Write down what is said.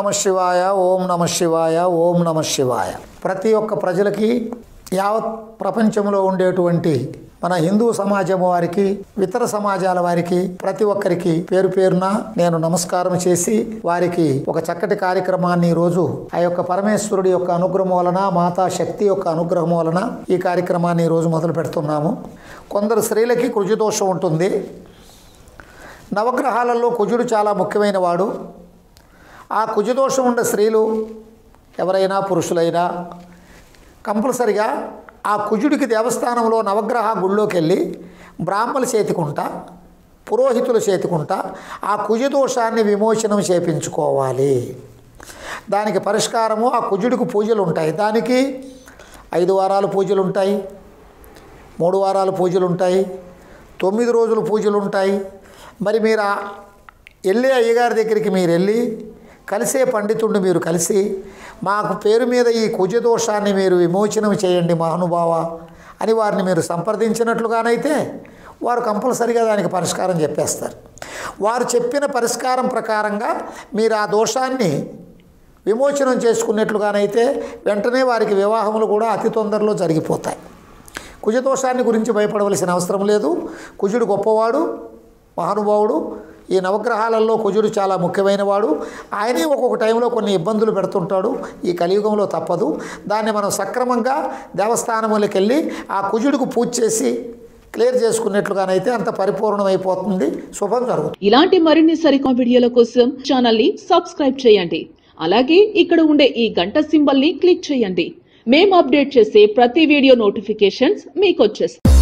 నమ శివాయ ఓం నమ శివాయ ఓం నమ శివాయ ప్రతి ఒక్క ప్రజలకి యావత్ ప్రపంచంలో ఉండేటువంటి మన హిందూ సమాజం వారికి ఇతర సమాజాల వారికి ప్రతి ఒక్కరికి పేరు పేరున నేను నమస్కారం చేసి వారికి ఒక చక్కటి కార్యక్రమాన్ని ఈ రోజు ఆ యొక్క పరమేశ్వరుడి యొక్క అనుగ్రహం వలన మాతా శక్తి యొక్క అనుగ్రహం వలన ఈ కార్యక్రమాన్ని ఈ రోజు మొదలు పెడుతున్నాము కొందరు స్త్రీలకి కృజిదోషం ఉంటుంది నవగ్రహాలలో కుజుడు చాలా ముఖ్యమైన వాడు ఆ కుజదోషం ఉన్న స్త్రీలు ఎవరైనా పురుషులైనా కంపల్సరిగా ఆ కుజుడికి దేవస్థానంలో నవగ్రహ గుళ్ళోకి వెళ్ళి బ్రాహ్మల చేతికుంటా పురోహితుల చేతికుంటా ఆ కుజదోషాన్ని విమోచనం చేపించుకోవాలి దానికి పరిష్కారము ఆ కుజుడికి పూజలు ఉంటాయి దానికి ఐదు వారాలు పూజలు ఉంటాయి మూడు వారాలు పూజలు ఉంటాయి తొమ్మిది రోజులు పూజలు ఉంటాయి మరి మీరు ఆ వెళ్ళే అయ్యగారి దగ్గరికి మీరు వెళ్ళి కలిసే పండితుడిని మీరు కలిసి మాకు పేరు మీద ఈ కుజదోషాన్ని మీరు విమోచనం చేయండి మహానుభావ అని వారిని మీరు సంప్రదించినట్లుగానైతే వారు కంపల్సరిగా దానికి పరిష్కారం చెప్పేస్తారు వారు చెప్పిన పరిష్కారం ప్రకారంగా మీరు ఆ దోషాన్ని విమోచనం చేసుకున్నట్లుగానైతే వెంటనే వారికి వివాహములు కూడా అతి తొందరలో జరిగిపోతాయి కుజదోషాన్ని గురించి భయపడవలసిన అవసరం లేదు కుజుడు గొప్పవాడు మహానుభావుడు ఈ నవగ్రహాలలో కుజుడు చాలా ముఖ్యమైన వాడు ఆయనే ఒక్కొక్క టైంలో కొన్ని ఇబ్బందులు పెడుతుంటాడు ఈ కలియుగంలో తప్పదు దాన్ని మనం సక్రమంగా దేవస్థానములకు వెళ్ళి ఆ కుజుడికి పూజ చేసి క్లియర్ చేసుకున్నట్లుగానైతే అంత పరిపూర్ణమైపోతుంది శుభం జరుగుతుంది ఇలాంటి మరిన్ని సరికొత్త వీడియోల కోసం ఛానల్ ని సబ్స్క్రైబ్ చేయండి అలాగే ఇక్కడ ఉండే ఈ గంట సింబల్ ని క్లిక్ చేయండి మేము అప్డేట్ చేసే ప్రతి వీడియో నోటిఫికేషన్స్ మీకు వచ్చేస్తాయి